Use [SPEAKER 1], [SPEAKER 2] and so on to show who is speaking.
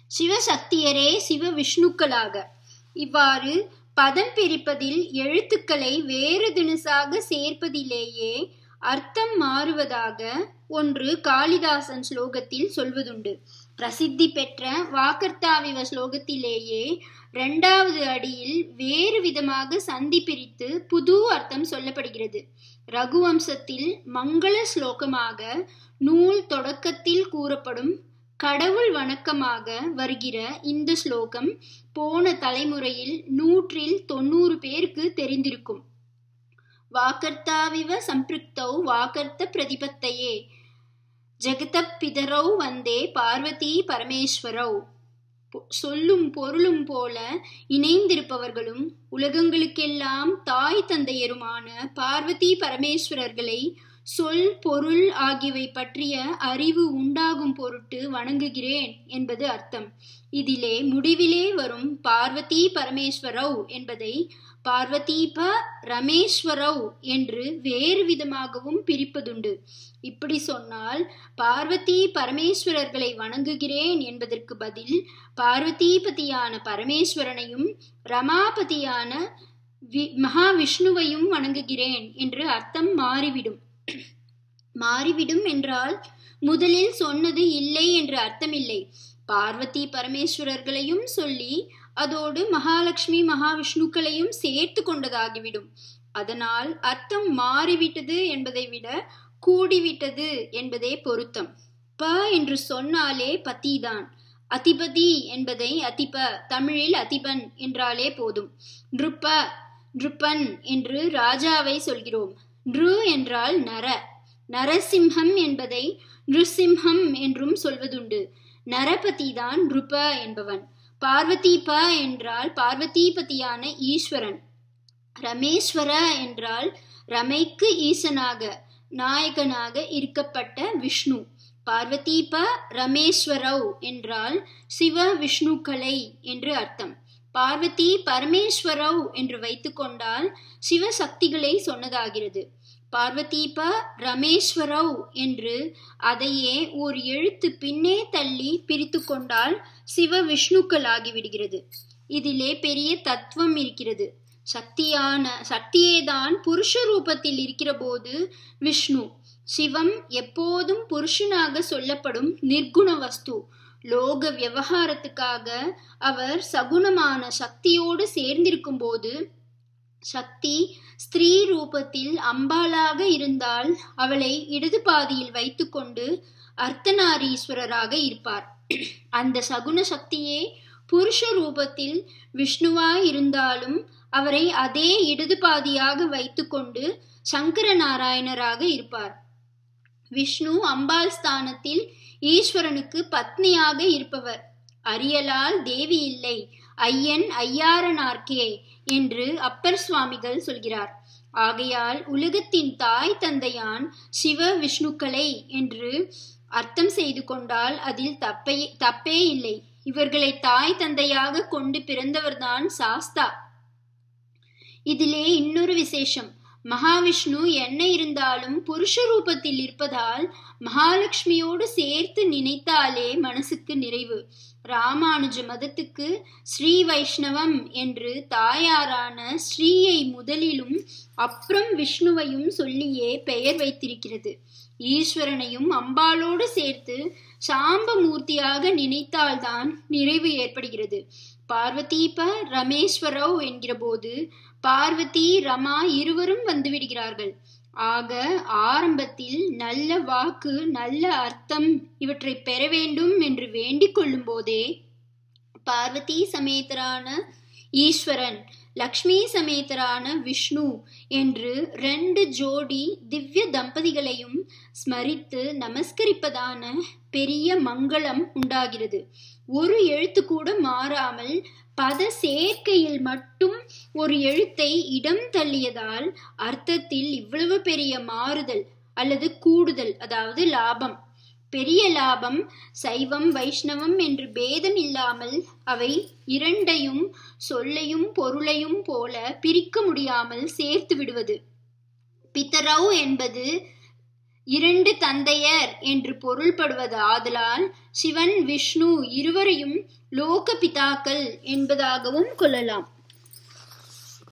[SPEAKER 1] சிவசக்தியரே சிவ விஷ்ணுக்களாக இவ்வாறு பதம் பிரிப்பதில் எழுத்துக்களை வேறு தினசாக சேர்ப்பதிலேயே அர்த்தம் மாறுவதாக ஒன்று காளிதாசன் ஸ்லோகத்தில் சொல்வதுண்டு பிரசித்தி பெற்ற வாக்கர்த்தாவிவ ஸ்லோகத்திலேயே இரண்டாவது அடியில் வேறு விதமாக சந்தி பிரித்து புது அர்த்தம் சொல்லப்படுகிறது ரகுவம்சத்தில் மங்கள ஸ்லோகமாக நூல் தொடக்கத்தில் கூறப்படும் கடவுள் வணக்கமாக வருகிற இந்த ஸ்லோகம் போன தலைமுறையில் நூற்றில் தொண்ணூறு பேருக்கு தெரிந்திருக்கும் வாக்கர்த்தாவிவ சம்பிருக்தௌ வாக்கர்த்த பிரதிபத்தையே ஜெகத பிதரௌ வந்தே பார்வதி பரமேஸ்வரௌ சொல்லும் பொருளும் போல இணைந்திருப்பவர்களும் உலகங்களுக்கெல்லாம் தாய் தந்தையருமான பார்வதி பரமேஸ்வரர்களை சொல் பொருள் ஆகியவை பற்றிய அறிவு உண்டாகும் பொருட்டு வணங்குகிறேன் என்பது அர்த்தம் இதிலே முடிவிலே வரும் பார்வதி பரமேஸ்வரவ் என்பதை பார்வதீப ரமேஸ்வரவ் என்று வேறு விதமாகவும் பிரிப்பதுண்டு இப்படி சொன்னால் பார்வதி பரமேஸ்வரர்களை வணங்குகிறேன் என்பதற்கு பதில் பார்வதிபதியான பரமேஸ்வரனையும் ரமாபதியான வி மகாவிஷ்ணுவையும் வணங்குகிறேன் என்று அர்த்தம் மாறிவிடும் மாறிவிடும் என்றால் முதலில் சொன்னது இல்லை என்று அர்த்தமில்லை பார்வதி பரமேஸ்வரர்களையும் சொல்லி அதோடு மகாலட்சுமி மகாவிஷ்ணுக்களையும் சேர்த்து கொண்டதாகிவிடும் அதனால் அர்த்தம் மாறிவிட்டது என்பதை விட கூடிவிட்டது என்பதே பொருத்தம் ப என்று சொன்னாலே பத்திதான் அதிபதி என்பதை அதிப தமிழில் அதிபன் என்றாலே போதும் நிருப்ப நிருப்பன் என்று ராஜாவை சொல்கிறோம் நிரு என்றால் நர நரசிம்ஹம் என்பதை நிருசிம்ஹம் என்றும் சொல்வதுண்டு நரபதி தான் நிருப என்பவன் பார்வதி ப என்றால் பார்வதிபதியான ஈஸ்வரன் ரமேஸ்வர என்றால் ரமைக்கு ஈசனாக நாயகனாக இருக்கப்பட்ட விஷ்ணு பார்வதி ப ரமேஸ்வரவ் என்றால் சிவ விஷ்ணுக்களை என்று அர்த்தம் பார்வதி பரமேஸ்வரவ் என்று வைத்துக்கொண்டால் சிவசக்திகளை சொன்னதாகிறது பார்வதீப ரமேஸ்வரவ் என்று அதையே ஒரு எழுத்து பின்னே தள்ளி பிரித்து கொண்டால் சிவ விஷ்ணுக்கள் ஆகிவிடுகிறது இதிலே பெரிய தத்துவம் இருக்கிறது சக்தியான சக்தியேதான் புருஷ ரூபத்தில் இருக்கிற போது விஷ்ணு சிவம் எப்போதும் புருஷனாக சொல்லப்படும் நிர்குண வஸ்து லோக விவகாரத்துக்காக அவர் சகுணமான சக்தியோடு சேர்ந்திருக்கும் போது சக்தி ஸ்திரீ ரூபத்தில் அம்பாளாக இருந்தால் அவளை இடது பாதியில் வைத்துக்கொண்டு அர்த்தநாரீஸ்வரராக இருப்பார் அந்த சகுன சக்தியே புருஷ ரூபத்தில் விஷ்ணுவாய் இருந்தாலும் அவரை அதே இடது பாதியாக வைத்துக்கொண்டு சங்கர நாராயணராக இருப்பார் விஷ்ணு அம்பாள் ஸ்தானத்தில் ஈஸ்வரனுக்கு பத்னியாக இருப்பவர் அரியலால் தேவி இல்லை ஐயன் ஐயாரனார்க்கே என்று அப்பர் சுவாமிகள் சொல்கிறார் ஆகையால் உலகத்தின் தாய் தந்தையான் சிவ விஷ்ணுக்களை என்று அர்த்தம் செய்து கொண்டால் அதில் தப்பே தப்பே இல்லை இவர்களை தாய் தந்தையாக கொண்டு பிறந்தவர்தான் சாஸ்தா இதிலே இன்னொரு விசேஷம் மகாவிஷ்ணு என்ன இருந்தாலும் புருஷ ரூபத்தில் இருப்பதால் மகாலட்சுமியோடு சேர்த்து நினைத்தாலே மனசுக்கு நிறைவு ராமானுஜ மதத்துக்கு ஸ்ரீ வைஷ்ணவம் என்று தாயாரான ஸ்ரீயை முதலிலும் அப்புறம் விஷ்ணுவையும் சொல்லியே பெயர் வைத்திருக்கிறது ஈஸ்வரனையும் அம்பாளோடு சேர்த்து சாம்பமூர்த்தியாக நினைத்தால்தான் நிறைவு ஏற்படுகிறது பார்வதீப ரமேஸ்வரவ் என்கிற போது பார்வதி ரமா இருவரும் வந்து விடுகிறார்கள் ஆக ஆரம்பத்தில் நல்ல வாக்கு நல்ல அர்த்தம் இவற்றை பெற வேண்டும் என்று வேண்டிக் கொள்ளும் போதே பார்வதி சமேதரான ஈஸ்வரன் லக்ஷ்மி சமேதரான விஷ்ணு என்று ரெண்டு ஜோடி திவ்ய தம்பதிகளையும் ஸ்மரித்து நமஸ்கரிப்பதான பெரிய மங்களம் உண்டாகிறது ஒரு எழுத்து கூட மாறாமல் பத சேர்க்கையில் மட்டும் ஒரு எழுத்தை இடம் தள்ளியதால் அர்த்தத்தில் இவ்வளவு பெரிய மாறுதல் அல்லது கூடுதல் அதாவது லாபம் பெரிய லாபம் சைவம் வைஷ்ணவம் என்று பேதம் இல்லாமல் அவை இரண்டையும் சொல்லையும் பொருளையும் போல பிரிக்க முடியாமல் சேர்த்து விடுவது பித்தரவு என்பது இரண்டு தந்தையர் என்று பொருள்படுவது ஆதலால் சிவன் விஷ்ணு இருவரையும் லோக பிதாக்கள் என்பதாகவும் கொள்ளலாம்